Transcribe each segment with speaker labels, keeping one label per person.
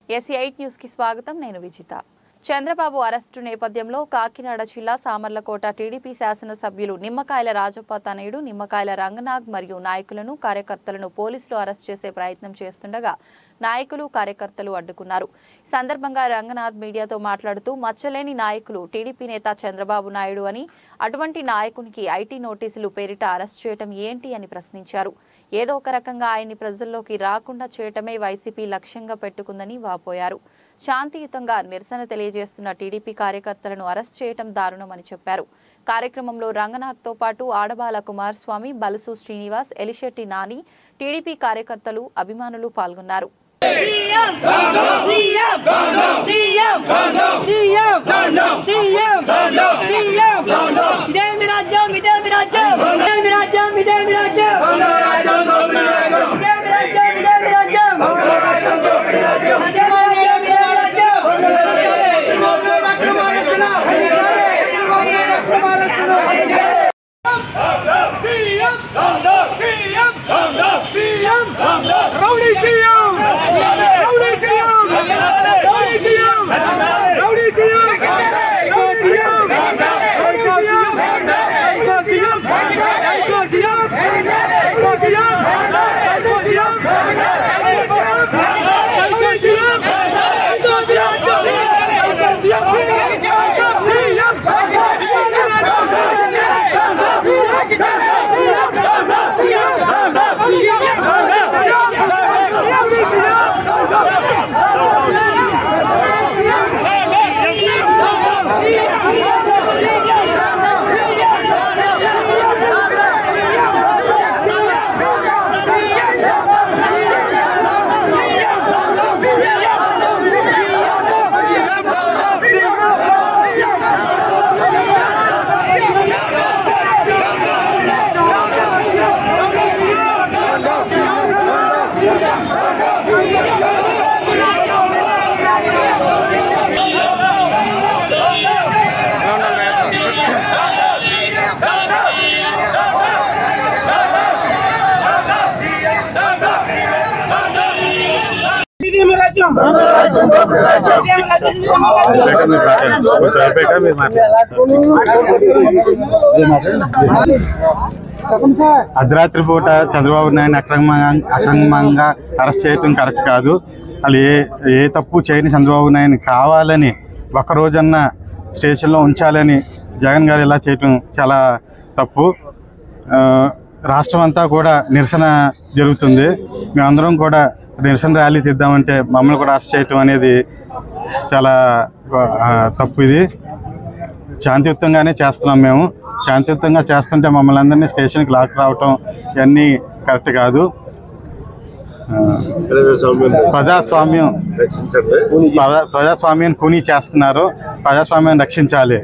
Speaker 1: SC eight news కి స్వాగతం నేను విజిత చంద్రబాబు అరెస్టు నేపథ్యంలో కాకినాడ జిల్లా సామర్లకోట టీడీపీ శాసనసభ్యులు నిమ్మకాయల రాజప్ప తనయుడు నిమ్మకాయల రంగనాగ్ మరియు నాయకులను కార్యకర్తలను పోలీసులు అరెస్ట్ చేసే ప్రయత్నం చేస్తుండగా నాయకులు కార్యకర్తలు అడ్డుకున్నారు ఈ సందర్భంగా రంగనాథ్ మీడియాతో మాట్లాడుతూ మచ్చలేని నాయకులు టీడీపీ నేత చంద్రబాబు నాయుడు అని అటువంటి నాయకునికి ఐటీ నోటీసులు పేరిట అరెస్ట్ చేయటం ఏంటి అని ప్రశ్నించారు ఏదో ఒక రకంగా ఆయన్ని ప్రజల్లోకి రాకుండా చేయటమే వైసీపీ లక్ష్యంగా పెట్టుకుందని వాపోయారు శాంతియుతంగా నిరసన తెలియజేస్తున్న టీడీపీ కార్యకర్తలను అరెస్ట్ చేయటం దారుణమని చెప్పారు కార్యక్రమంలో రంగనాథ్తో పాటు ఆడబాల కుమారస్వామి బలుసు శ్రీనివాస్ ఎలిశెట్టి నాని టీడీపీ కార్యకర్తలు అభిమానులు పాల్గొన్నారు
Speaker 2: CM CM CM CM CM CM ఇదేమి రాజ్యం ఇదేమి రాజ్యం ఇదేమి రాజ్యం ఇదేమి రాజ్యం ఇదేమి రాజ్యం ఇదేమి రాజ్యం
Speaker 3: CM CM CM rowdy CM rowdy CM rowdy CM rowdy CM rowdy CM rowdy CM rowdy CM rowdy CM rowdy CM rowdy CM rowdy CM rowdy CM
Speaker 4: బయట మీరు మాట్లాడండి. కొంచెం అయిపోయాక మీరు మాట్లాడండి. అర్ధరాత్రి పూట చంద్రబాబు నాయుడు అక్రమంగా అక్రమంగా అరెస్ట్ చేయటం కరెక్ట్ కాదు వాళ్ళు ఏ ఏ తప్పు చేయని చంద్రబాబు నాయుడు కావాలని ఒక్క రోజన్నా స్టేషన్లో ఉంచాలని జగన్ గారు ఇలా చేయటం చాలా తప్పు ఆ, రాష్ట్రం అంతా కూడా నిరసన జరుగుతుంది మేమందరం కూడా నిరసన ర్యాలీ తీద్దామంటే మమ్మల్ని కూడా అరెస్ట్ చేయటం అనేది చాలా ఆ, తప్పు ఇది శాంతియుతంగానే చేస్తున్నాం మేము శాంతియుతంగా చేస్తుంటే మమ్మల్ని అందరినీ స్టేషన్కి లాక్ రావటం ఇవన్నీ కరెక్ట్ కాదు ఆ, ప్రజాస్వామ్యం ప్రజా- ప్రజాస్వామ్యాన్ని కూనీ చేస్తున్నారు ప్రజాస్వామ్యాన్ని రక్షించాలి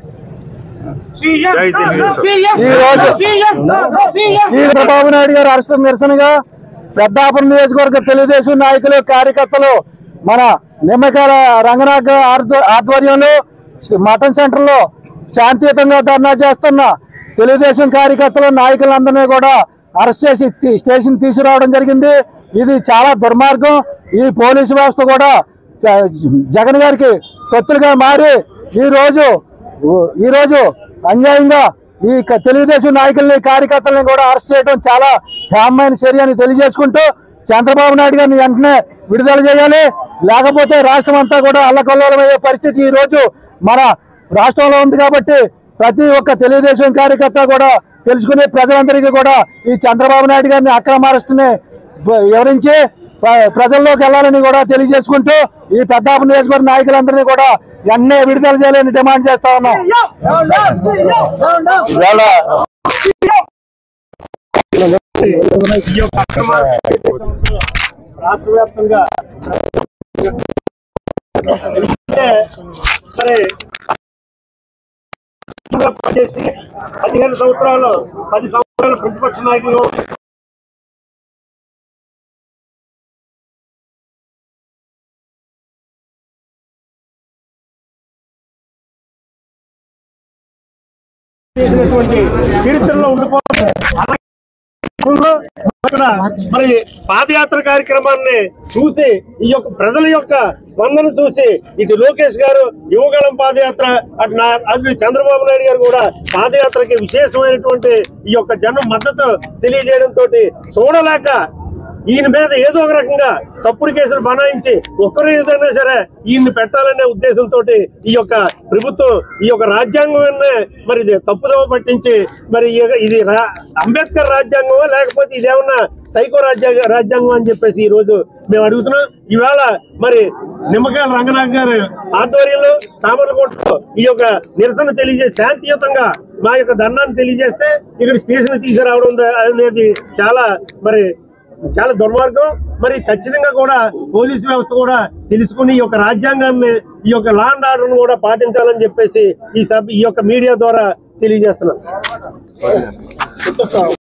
Speaker 5: చంద్రబాబు నాయుడు గారు అరెస్ట్ నిరసనగా పెద్దాపురం నియోజకవర్గ తెలుగుదేశం నాయకులు కార్యకర్తలు మన నిమ్మకాయల రంగనాథ్ ఆధ్వ- ఆధ్వర్యంలో మటన్ సెంటర్ లో శాంతియుతంగా ధర్నా చేస్తున్న తెలుగుదేశం కార్యకర్తలు నాయకులందరినీ కూడా అరెస్ట్ చేసి తీ- స్టేషన్ తీసుకురావడం జరిగింది ఇది చాలా దుర్మార్గం ఈ పోలీసు వ్యవస్థ కూడా జ- జగన్ గారికి తొత్తులుగా మారి ఈ రోజు ఈ రోజు అన్యాయంగా ఈ క- తెలుగుదేశం నాయకుల్ని కార్యకర్తల్ని కూడా అరెస్ట్ చేయడం చాలా హేమైన చర్య అని తెలియజేసుకుంటూ చంద్రబాబు నాయుడు గారిని వెంటనే విడుదల చేయాలి లేకపోతే రాష్ట్రం అంతా కూడా అల్లకల్లోలమయ్యే పరిస్థితి ఈ రోజు మన రాష్ట్రంలో ఉంది కాబట్టి ప్రతి ఒక్క తెలుగుదేశం కార్యకర్త కూడా తెలుసుకునే ప్రజలందరికీ కూడా ఈ చంద్రబాబు నాయుడు గారిని అక్రమ అరెస్టుని బ- వివరించి ప్ర- ప్రజల్లోకి వెళ్ళాలని కూడా తెలియజేసుకుంటూ ఈ పెద్దాపు నియోజకవర్గ నాయకులందరినీ కూడా వెంటనే విడుదల చేయాలని డిమాండ్ చేస్తా ఉన్నాం ఇవాళ
Speaker 3: రాష్ట్ర వ్యాప్తంగా సరే పనిచేసి పదిహేను సంవత్సరాలు పది సంవత్సరాలు ప్రతిపక్ష నాయకులు చేసినటువంటి చరిత్రలో ఉండిపోతుంది ఇక్కడ మరి పాదయాత్ర కార్యక్రమాన్ని చూసి ఈ యొక్క ప్రజల యొక్క స్పందన చూసి ఇటు లోకేష్ గారు యువగళం పాదయాత్ర అటు నా అటు చంద్రబాబు నాయుడు గారు కూడా పాదయాత్రకి విశేషమైనటువంటి ఈ యొక్క జనం మద్దతు తెలియజేయడంతో చూడలేక ఈయన మీద ఏదో ఒక రకంగా తప్పుడు కేసులు బనాయించి ఒక్కరు ఏదైనా సరే ఈయన్ని పెట్టాలనే ఉద్దేశంతో ఈ యొక్క ప్రభుత్వం ఈ యొక్క రాజ్యాంగాన్ని మరి ఇది తప్పుదోవ పట్టించి మరి ఈ- ఇది రా- అంబేద్కర్ రాజ్యాంగమా లేకపోతే ఇదేమన్నా సైకో రాజ్యాంగ రాజ్యాంగం అని చెప్పేసి ఈ రోజు మేము అడుగుతున్నాం ఇవాళ మరి నిమ్మకాయల రంగనాథ్ గారు ఆధ్వర్యంలో సామర్లకోటలో ఈ యొక్క నిరసన తెలియజేసి శాంతియుతంగా మా యొక్క ధర్నాన్ని తెలియజేస్తే ఇక్కడ స్టేషన్ తీసుకురావడం అనేది చాలా మరి చాలా దుర్మార్గం మరి ఖచ్చితంగా కూడా పోలీసు వ్యవస్థ కూడా తెలుసుకుని ఈ యొక్క రాజ్యాంగాన్ని ఈ యొక్క లా అండ్ ఆర్డర్ కూడా పాటించాలని చెప్పేసి ఈ సభ ఈ యొక్క మీడియా ద్వారా తెలియజేస్తున్నాం